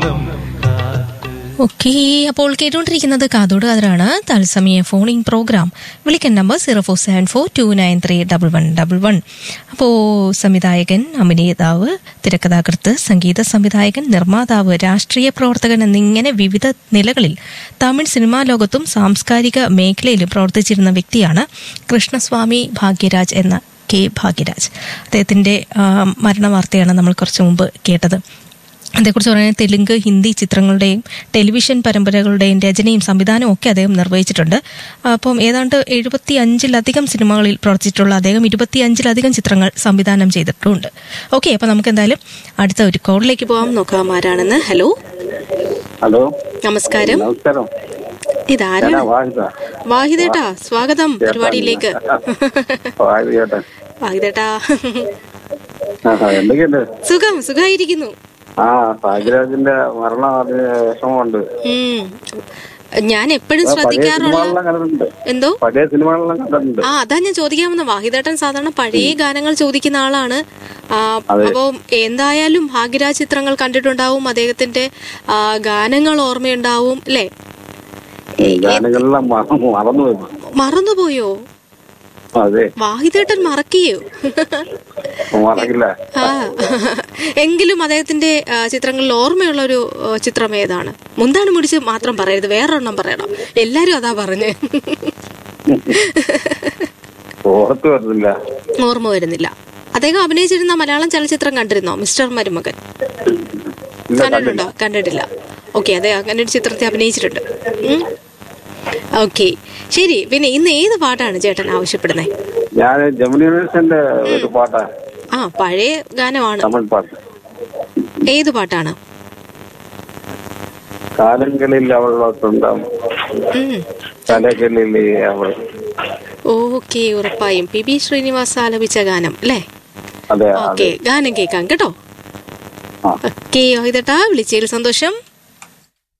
ഇളം കാറ്റ് ഓക്കെ അപ്പോൾ കേട്ടുകൊണ്ടിരിക്കുന്നത് കാതോട് കാതറാണ് തത്സമയ ഫോണിംഗ് പ്രോഗ്രാം വിളിക്കൻ number zero four seven four two nine three double one double one അപ്പോൾ സംവിധായകൻ അഭിനേതാവ് തിരക്കഥാകൃത്ത് സംഗീത സംവിധായകൻ നിർമ്മാതാവ് രാഷ്ട്രീയ പ്രവർത്തകൻ എന്നിങ്ങനെ വിവിധ നിലകളിൽ തമിഴ് സിനിമാ ലോകത്തും സാംസ്കാരിക മേഖലയിലും പ്രവർത്തിച്ചിരുന്ന വ്യക്തിയാണ് കൃഷ്ണസ്വാമി ഭാഗ്യരാജ് എന്ന കെ ഭാഗ്യരാജ് അദ്ദേഹത്തിന്റെ ആ, മരണവാർത്തയാണ് നമ്മൾ കുറച്ചു മുമ്പ് കേട്ടത് അതേക്കുറിച്ച് പറയാൻ തെലുങ്ക് ഹിന്ദി ചിത്രങ്ങളുടെയും ടെലിവിഷൻ പരമ്പരകളുടെയും രചനയും സംവിധാനവും ഒക്കെ അദ്ദേഹം നിർവഹിച്ചിട്ടുണ്ട് അപ്പം ഏതാണ്ട് എഴുപത്തി അഞ്ചിലധികം സിനിമകളിൽ പ്രവർത്തിച്ചിട്ടുള്ള അദ്ദേഹം ഇരുപത്തി അഞ്ചിലധികം ചിത്രങ്ങൾ സംവിധാനം ചെയ്തിട്ടുണ്ട് ഓക്കെ അപ്പൊ നമുക്ക് എന്തായാലും അടുത്ത ഒരു കോളിലേക്ക് പോകാം നോക്കാം ആരാണെന്ന് ഹലോ ഹലോ നമസ്കാരം നമസ്കാരം ഇതാരാണ് ഞാനാ വാഹിദ വാഹിദേട്ടാ സ്വാഗതം പരിപാടിയിലേക്ക് വാഹിദ ചേട്ടൻ വാഹിദേട്ടാ ആഹാ, എന്തൊക്കെയുണ്ട് സുഖം സുഖമായിരിക്കുന്നു ആ ഭാഗ്യരാജിന്റെ മരണം അതിന് വിഷമമുണ്ട് ഉം. ഞാൻ എപ്പോഴും ആ, പഴയ ശ്രദ്ധിക്കാറുള്ള സിനിമകളെല്ലാം കണ്ടിട്ടുണ്ട് എന്തോ പഴയ സിനിമകളെല്ലാം കണ്ടിട്ടുണ്ട് ആ അതാ ഞാൻ ചോദിക്കാൻ വന്ന വാഹിദേട്ടൻ സാധാരണ പഴയ ഗാനങ്ങൾ ചോദിക്കുന്ന ആളാണ് ആ, അപ്പോ എന്തായാലും ഭാഗ്യരാജ് ചിത്രങ്ങൾ കണ്ടിട്ടുണ്ടാവും അദ്ദേഹത്തിന്റെ ആ, ഗാനങ്ങൾ ഓർമ്മയുണ്ടാവും അല്ലേ ഗാനങ്ങളെല്ലാം മറ- മറന്നുപോയി മറന്നുപോയോ അതെ വാഹിദേട്ടൻ മറക്കുകയോ മറക്കില്ല ആ എങ്കിലും അദ്ദേഹത്തിന്റെ ആ, ചിത്രങ്ങളിൽ ഓർമ്മയുള്ള ഒരു ആ, ചിത്രം ഏതാണ് മുന്താണ് മുടിച്ച് മാത്രം പറയരുത് വേറൊരെണ്ണം പറയണം എല്ലാരും അതാ പറഞ്ഞ് ഓർത്ത് വരുന്നില്ല ഓർമ്മ വരുന്നില്ല അദ്ദേഹം അഭിനയിച്ചിരുന്ന മലയാളം ചലച്ചിത്രം കണ്ടിരുന്നോ മിസ്റ്റർ മരുമകൻ ഇല്ല കണ്ടില്ല കണ്ടിട്ടുണ്ടോ കണ്ടിട്ടില്ല ഓക്കെ അതെ അങ്ങനെ ഒരു ചിത്രത്തെ അഭിനയിച്ചിട്ടുണ്ട് ഓക്കെ ശരി പിന്നെ ഇന്ന് ഏത് പാട്ടാണ് ചേട്ടൻ ആവശ്യപ്പെടുന്നത് ഞാൻ ജമുന യൂണിവേഴ്സിന്റെ ഒരു പാട്ടാ ആ പഴയ ഗാനമാണ് തമിഴ് പാട്ട് ഏത് പാട്ടാണ് കാലങ്ങളിൽ അവളോട്ടുണ്ടാവും ഉം. കലകളിൽ അവൾ ഓക്കെ ഉറപ്പായും പി ബി ശ്രീനിവാസ് ആലപിച്ച ഗാനം അല്ലേ അതെ ഓക്കെ ഗാനം കേൾക്കാം കേട്ടോ ആ ഓക്കെ ഇതട്ടാ വിളിച്ചതിൽ സന്തോഷം